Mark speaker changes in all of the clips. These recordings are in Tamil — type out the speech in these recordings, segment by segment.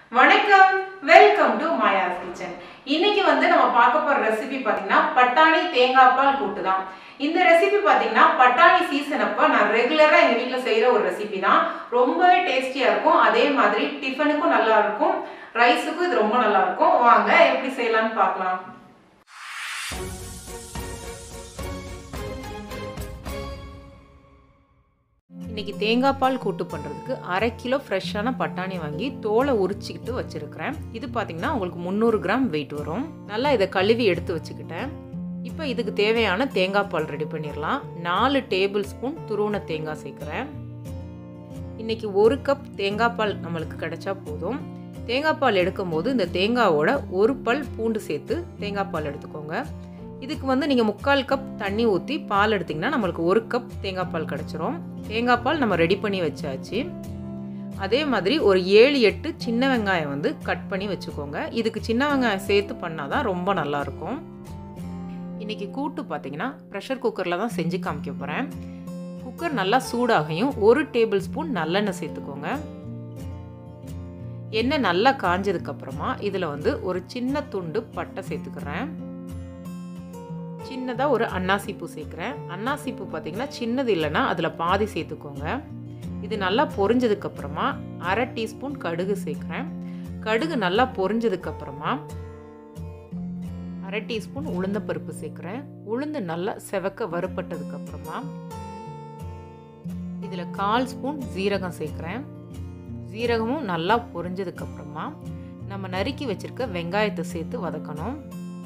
Speaker 1: வணக்கம் வெல்கம் டு மாயாஸ் கிச்சன் இன்னைக்கு வந்து நம்ம பார்க்க போற ரெசிபி பார்த்தீங்கன்னா பட்டாணி தேங்காய் பால் கூட்டு தான் இந்த ரெசிபி பார்த்தீங்கன்னா பட்டாணி சீசன் அப்போ நான் ரெகுலராக எங்கள் வீட்டில் செய்கிற ஒரு ரெசிபி தான் ரொம்பவே டேஸ்டியாக இருக்கும் அதே மாதிரி டிஃபனுக்கும் நல்லா இருக்கும் ரைஸுக்கும் இது ரொம்ப நல்லா இருக்கும் வாங்க எப்படி செய்யலாம்னு பார்க்கலாம் இன்னைக்கு தேங்காய் பால் கூட்டு பண்ணுறதுக்கு அரை கிலோ ஃப்ரெஷ்ஷான பட்டாணி வாங்கி தோலை உரிச்சிக்கிட்டு வச்சுருக்கிறேன் இது பார்த்தீங்கன்னா உங்களுக்கு முந்நூறு கிராம் வெயிட் வரும் நல்லா இதை கழுவி எடுத்து வச்சுக்கிட்டேன் இப்போ இதுக்கு தேவையான தேங்காய் பால் ரெடி பண்ணிடலாம் நாலு டேபிள் ஸ்பூன் துருவன தேங்காய் சேர்க்குறேன் இன்றைக்கி ஒரு கப் தேங்காய் பால் நம்மளுக்கு கிடைச்சா போதும் தேங்காய் பால் எடுக்கும் போது இந்த தேங்காவோட ஒரு பல் பூண்டு சேர்த்து தேங்காய் பால் எடுத்துக்கோங்க இதுக்கு வந்து நீங்கள் முக்கால் கப் தண்ணி ஊற்றி பால் எடுத்திங்கன்னா நம்மளுக்கு ஒரு கப் தேங்காய் பால் கிடச்சிரும் தேங்காய் பால் நம்ம ரெடி பண்ணி வச்சாச்சு அதே மாதிரி ஒரு ஏழு எட்டு சின்ன வெங்காயம் வந்து கட் பண்ணி வச்சுக்கோங்க இதுக்கு சின்ன வெங்காயம் சேர்த்து பண்ணால் தான் ரொம்ப நல்லாயிருக்கும் இன்றைக்கி கூட்டு பார்த்தீங்கன்னா ப்ரெஷர் குக்கரில் தான் செஞ்சு காமிக்க போகிறேன் குக்கர் நல்லா சூடாகையும் ஒரு டேபிள் ஸ்பூன் நல்லெண்ணெய் சேர்த்துக்கோங்க எண்ணெய் நல்லா காஞ்சதுக்கப்புறமா இதில் வந்து ஒரு சின்ன துண்டு பட்டை சேர்த்துக்கிறேன் சின்னதாக ஒரு அன்னாசி பூ சேர்க்குறேன் அன்னாசி பூ பார்த்தீங்கன்னா சின்னது இல்லைன்னா அதில் பாதி சேர்த்துக்கோங்க இது நல்லா பொரிஞ்சதுக்கப்புறமா அரை டீஸ்பூன் கடுகு சேர்க்குறேன் கடுகு நல்லா பொரிஞ்சதுக்கப்புறமா அரை டீஸ்பூன் உளுந்தப்பருப்பு சேர்க்குறேன் உளுந்து நல்லா செவக்க வறுப்பட்டதுக்கப்புறமா இதில் கால் ஸ்பூன் ஜீரகம் சேர்க்குறேன் ஜீரகமும் நல்லா பொரிஞ்சதுக்கப்புறமா நம்ம நறுக்கி வச்சுருக்க வெங்காயத்தை சேர்த்து வதக்கணும்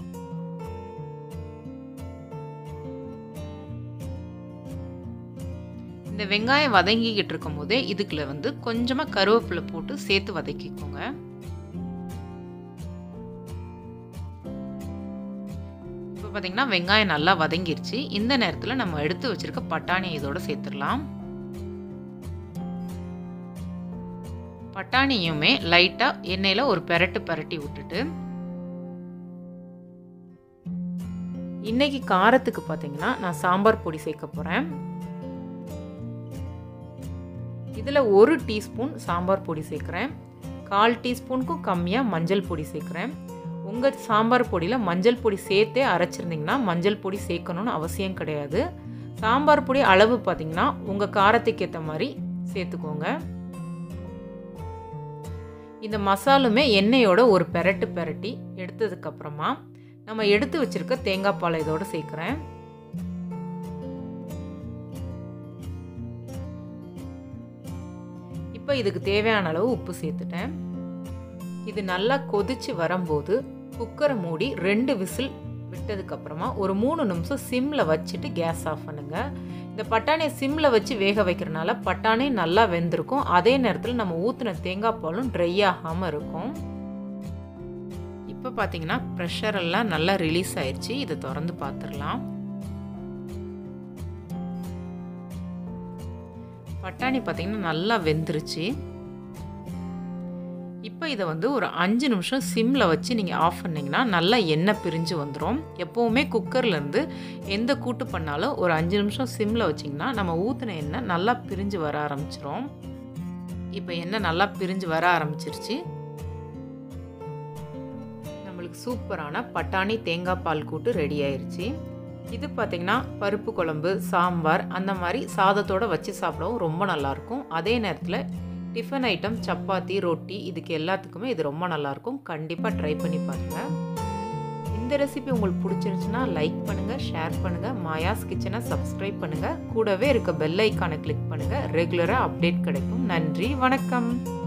Speaker 1: இந்த வெங்காயம் வதங்கிக்கிட்டு இருக்கும் போதே இதுக்குள்ள வந்து கொஞ்சமாக கருவேப்பிலை போட்டு சேர்த்து வதக்கிக்கோங்க இப்போ பார்த்தீங்கன்னா வெங்காயம் நல்லா வதங்கிருச்சு இந்த நேரத்தில் நம்ம எடுத்து வச்சிருக்க பட்டாணி இதோட சேர்த்துடலாம் பட்டாணியுமே லைட்டாக எண்ணெயில் ஒரு பெரட்டு பெரட்டி விட்டுட்டு இன்னைக்கு காரத்துக்கு பார்த்தீங்கன்னா நான் சாம்பார் பொடி சேர்க்க போகிறேன் இதில் ஒரு டீஸ்பூன் சாம்பார் பொடி சேர்க்குறேன் கால் டீஸ்பூனுக்கும் கம்மியாக மஞ்சள் பொடி சேர்க்குறேன் உங்கள் சாம்பார் பொடியில் மஞ்சள் பொடி சேர்த்தே அரைச்சிருந்திங்கன்னா மஞ்சள் பொடி சேர்க்கணும்னு அவசியம் கிடையாது சாம்பார் பொடி அளவு பார்த்திங்கன்னா உங்கள் காரத்துக்கு ஏற்ற மாதிரி சேர்த்துக்கோங்க இந்த மசாலுமே எண்ணெயோட ஒரு பெரட்டு பெரட்டி எடுத்ததுக்கப்புறமா நம்ம எடுத்து வச்சுருக்க தேங்காய் பாலை இதோடு சேர்க்குறேன் இப்போ இதுக்கு தேவையான அளவு உப்பு சேர்த்துட்டேன் இது நல்லா கொதிச்சு வரும்போது குக்கரை மூடி ரெண்டு விசில் விட்டதுக்கப்புறமா ஒரு மூணு நிமிஷம் சிம்மில் வச்சுட்டு கேஸ் ஆஃப் பண்ணுங்கள் இந்த பட்டாணியை சிம்மில் வச்சு வேக வைக்கிறனால பட்டாணி நல்லா வெந்திருக்கும் அதே நேரத்தில் நம்ம ஊற்றின தேங்காய் பாலும் ட்ரை ஆகாமல் இருக்கும் இப்போ பார்த்தீங்கன்னா ப்ரெஷர் எல்லாம் நல்லா ரிலீஸ் ஆயிடுச்சு இதை திறந்து பார்த்துடலாம் பட்டாணி பார்த்திங்கன்னா நல்லா வெந்துருச்சு இப்போ இதை வந்து ஒரு அஞ்சு நிமிஷம் சிம்மில் வச்சு நீங்கள் ஆஃப் பண்ணிங்கன்னா நல்லா எண்ணெய் பிரிஞ்சு வந்துடும் எப்போவுமே குக்கர்லேருந்து எந்த கூட்டு பண்ணாலும் ஒரு அஞ்சு நிமிஷம் சிம்மில் வச்சிங்கன்னா நம்ம ஊற்றின எண்ணெய் நல்லா பிரிஞ்சு வர ஆரம்பிச்சிரும் இப்போ எண்ணெய் நல்லா பிரிஞ்சு வர ஆரம்பிச்சிருச்சு நம்மளுக்கு சூப்பரான பட்டாணி தேங்காய் பால் கூட்டு ரெடி ஆயிடுச்சு இது பார்த்திங்கன்னா பருப்பு குழம்பு சாம்பார் அந்த மாதிரி சாதத்தோடு வச்சு சாப்பிடவும் ரொம்ப நல்லாயிருக்கும் அதே நேரத்தில் டிஃபன் ஐட்டம் சப்பாத்தி ரொட்டி இதுக்கு எல்லாத்துக்குமே இது ரொம்ப நல்லாயிருக்கும் கண்டிப்பாக ட்ரை பண்ணி பாருங்கள் இந்த ரெசிபி உங்களுக்கு பிடிச்சிருந்துச்சுன்னா லைக் பண்ணுங்கள் ஷேர் பண்ணுங்கள் மாயாஸ் கிச்சனை சப்ஸ்கிரைப் பண்ணுங்கள் கூடவே இருக்க பெல் ஐக்கானை கிளிக் பண்ணுங்கள் ரெகுலராக அப்டேட் கிடைக்கும் நன்றி வணக்கம்